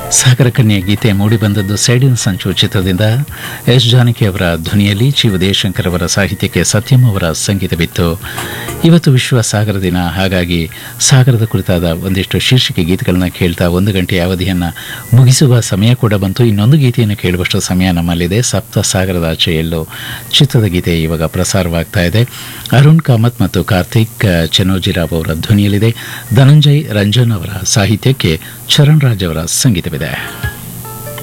ಸಾಗರ ಕನ್ಯೆ ಗೀತೆ ಮೂಡಿಬಂದದ್ದು ಸೈಡಿನ ಸಂಚು ಚಿತ್ರದಿಂದ ಎಸ್ ಜಾನಕಿ ಅವರ ಧ್ವನಿಯಲ್ಲಿ ಚಿ ಉದಯಶಂಕರ್ ಅವರ ಸಾಹಿತ್ಯಕ್ಕೆ ಸತ್ಯಂ ಅವರ ಸಂಗೀತವಿತ್ತು ಇವತ್ತು ವಿಶ್ವ ಸಾಗರ ದಿನ ಹಾಗಾಗಿ ಸಾಗರದ ಕುರಿತಾದ ಒಂದಿಷ್ಟು ಶೀರ್ಷಿಕೆ ಗೀತೆಗಳನ್ನ ಕೇಳ್ತಾ ಒಂದು ಗಂಟೆಯ ಅವಧಿಯನ್ನು ಮುಗಿಸುವ ಸಮಯ ಕೂಡ ಬಂತು ಇನ್ನೊಂದು ಗೀತೆಯನ್ನು ಕೇಳುವಷ್ಟು ಸಮಯ ನಮ್ಮಲ್ಲಿದೆ ಸಪ್ತ ಸಾಗರದ ಆಚೆ ಎಲ್ಲೋ ಚಿತ್ರದ ಗೀತೆ ಇವಾಗ ಪ್ರಸಾರವಾಗ್ತಾ ಇದೆ ಅರುಣ್ ಕಾಮತ್ ಮತ್ತು ಕಾರ್ತಿಕ್ ಚನೋಜಿರಾವ್ ಅವರ ಧ್ವನಿಯಲ್ಲಿದೆ ಧನಂಜಯ್ ರಂಜನ್ ಅವರ ಸಾಹಿತ್ಯಕ್ಕೆ ಚರಣ್ ರಾಜ್ ಅವರ ಸಂಗೀತವಿದೆ